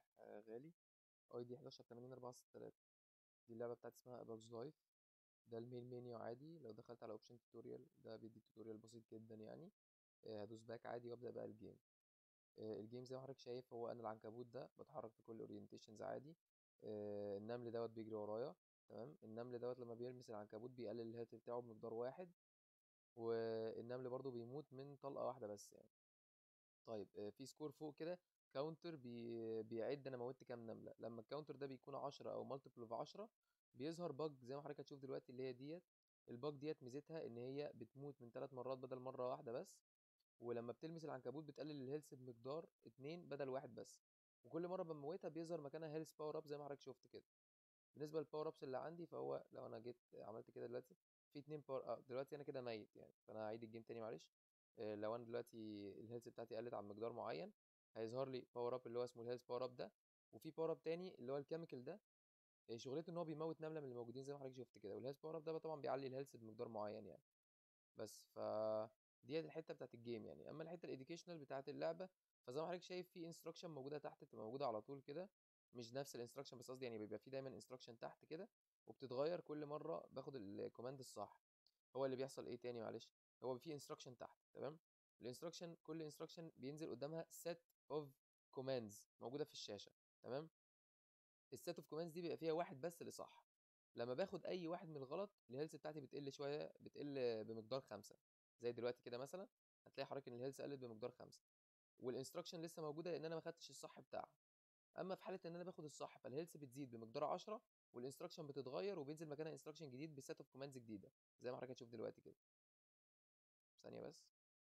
شارح آه، غالي اي دي 11 80 4 6000 دي اللعبة بتاعتي اسمها اباكس لايف ده المين منيو عادي لو دخلت على اوبشن توتوريال ده بيدي توتوريال بسيط جدا يعني آه، هدوس باك عادي وابدا بقى الجيم آه، الجيم زي ما حضرتك شايف هو انا العنكبوت ده بتحرك في كل اورينتيشنز عادي آه، النمل دوت بيجري ورايا تمام النمل دوت لما بيلمس العنكبوت بيقلل الهيلث بتاعه بمقدار واحد والنمل برضو بيموت من طلقة واحدة بس يعني طيب آه، في سكور فوق كده كاونتر بي... بيعد انا موتت كام نملة لما الكاونتر ده بيكون 10 او مالتيبل في 10 بيظهر باج زي ما حضرتك هتشوف دلوقتي اللي هي ديت الباج ديت ميزتها ان هي بتموت من ثلاث مرات بدل مرة واحدة بس ولما بتلمس العنكبوت بتقلل الهيلث بمقدار اتنين بدل واحد بس وكل مرة بموتها بيظهر مكانها هيلث باور اب زي ما حضرتك شفت كده بالنسبة للباور ابس اللي عندي فهو لو انا جيت عملت كده دلوقتي في اتنين باور اه دلوقتي انا كده ميت يعني فانا هعيد الجيم تاني معلش آه، لو انا دلوقتي الهيلث بتاعتي قلت عن مقدار معين هيظهر لي باور اب اللي هو اسمه الهيلث باور اب ده وفي باور اب تاني اللي هو الكيميكال ده آه، شغلته ان هو بيموت نمله من الموجودين زي ما حضرتك شفت كده والهيلث باور اب ده بقى طبعا بيعلي الهيلث بمقدار معين يعني بس ف دي الحته بتاعت الجيم يعني اما الحته الاديوكيشنال بتاعت اللعبه فزي ما حضرتك شايف في انستراكشن موجوده تحت بتبقى موجوده على طول كده مش نفس الانستراكشن بس قصدي يعني بيبقى في دايما انستراكشن تحت كده وبتتغير كل مره باخد الكوماند الصح هو اللي بيحصل ايه تاني معلش هو في انستراكشن تحت تمام الانستراكشن كل انستراكشن بينزل قدامها set of commands موجوده في الشاشه تمام السيت اوف كوماندز دي بيبقى فيها واحد بس اللي صح لما باخد اي واحد من الغلط الهيلث بتاعتي بتقل شويه بتقل بمقدار خمسة زي دلوقتي كده مثلا هتلاقي حضرتك ان الهيلث قلت بمقدار خمسة والانستراكشن لسه موجوده لان انا ما خدتش الصح بتاعها اما في حاله ان انا باخد الصح فالهيلث بتزيد بمقدار 10 والانستراكشن بتتغير وبينزل مكانها انستراكشن جديد بسيت اوف كوماندز جديده زي ما حضرتك هتشوف دلوقتي كده ثانيه بس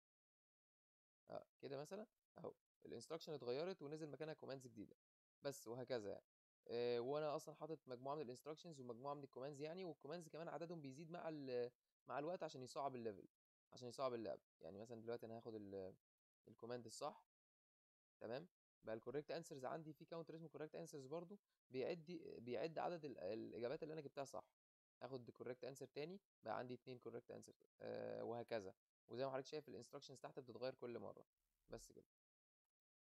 اه كده مثلا اهو الانستراكشن اتغيرت ونزل مكانها كوماندز جديده بس وهكذا يعني آه، وانا اصلا حاطط مجموعه من الانستراكشنز ومجموعه من الكوماندز يعني والكوماندز كمان عددهم بيزيد مع ال مع الوقت عشان يصعب الليفل عشان يصعب اللعب يعني مثلا دلوقتي انا هاخد ال- الكوماند الصح تمام بقى الكوريكت انسرز عندي في كاونتر اسمه كوريكت انسرز برضو بيعد بيعد عدد ال- الاجابات اللي انا جبتها صح هاخد كوريكت انسر تاني بقى عندي اتنين كوريكت انسر آه وهكذا وزي ما حضرتك شايف الانستراكشنز تحت بتتغير كل مره بس كده